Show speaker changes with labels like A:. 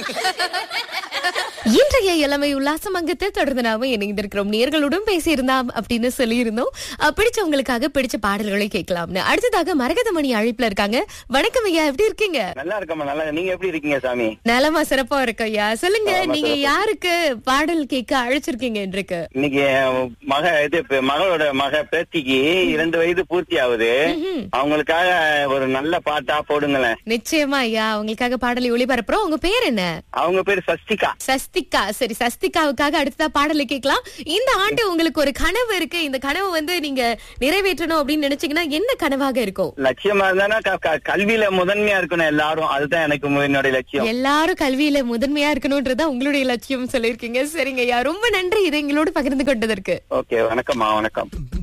A: இன்றைய இளமை உல்லாசம் அங்கத்தில் தொடர்ந்து நாம இணைந்திருக்கிறோம் நேர்களுடன் பேசியிருந்தாம் அப்படின்னு சொல்லியிருந்தோம் அஹ், பிடிச்சவங்களுக்காக பிடிச்ச பாடல்களை கேட்கலாம்னு அடுத்ததாக மரகதமணி அழைப்புல இருக்காங்க வணக்கம் ஐயா எப்படி இருக்கீங்க
B: நல்லா இருக்கம்மா நல்லா நீங்க எப்படி இருக்கீங்க சாமி
A: நலமா சிறப்பா இருக்கும் ஐயா சொல்லுங்க
B: ஆமா,
A: நீங்க
B: சிறப்பு.
A: யாருக்கு பாடல் கேட்க அழைச்சிருக்கீங்க இன்றைக்கு
B: இன்னைக்கு என் மக இது இப்ப மகளோட மக பேத்திக்கு இரண்டு வயது பூர்த்தி ஆகுது
A: ம்ஹும்.
B: அவங்களுக்காக ஒரு நல்ல பாட்டா போடுங்களேன்
A: நிச்சயமா ஐயா உங்களுக்காக பாடலை ஒளிபரப்புறோம் உங்க பேர் என்ன
B: அவங்க பேரு சஸ்திகா
A: சஸ்திகா சரி சஸ்திகாவுக்காக அடுத்ததா பாடலை கேட்கலாம் இந்த ஆண்டு உங்களுக்கு ஒரு கனவு இருக்கு இந்த கனவு வந்து நீங்க நிறைவேற்றணும் அப்படின்னு நினைச்சீங்கன்னா என்ன கனவாக இருக்கும்
B: லட்சியமா இருந்தானா க- க- கல்வியில முதன்மையா இருக்கணும் எல்லாரும் அதுதான் எனக்கு மு- என்னுடைய லட்சியம்
A: எல்லாரும் கல்வியில முதன்மையா இருக்கணும்ன்றதா உங்களுடைய லட்சியம் சொல்லியிருக்கீங்க சரிங்க ஐயா ரொம்ப நன்றி இதை எங்களோடு பகிர்ந்து கொண்டதற்கு
B: ஓகே வணக்கம்மா வணக்கம்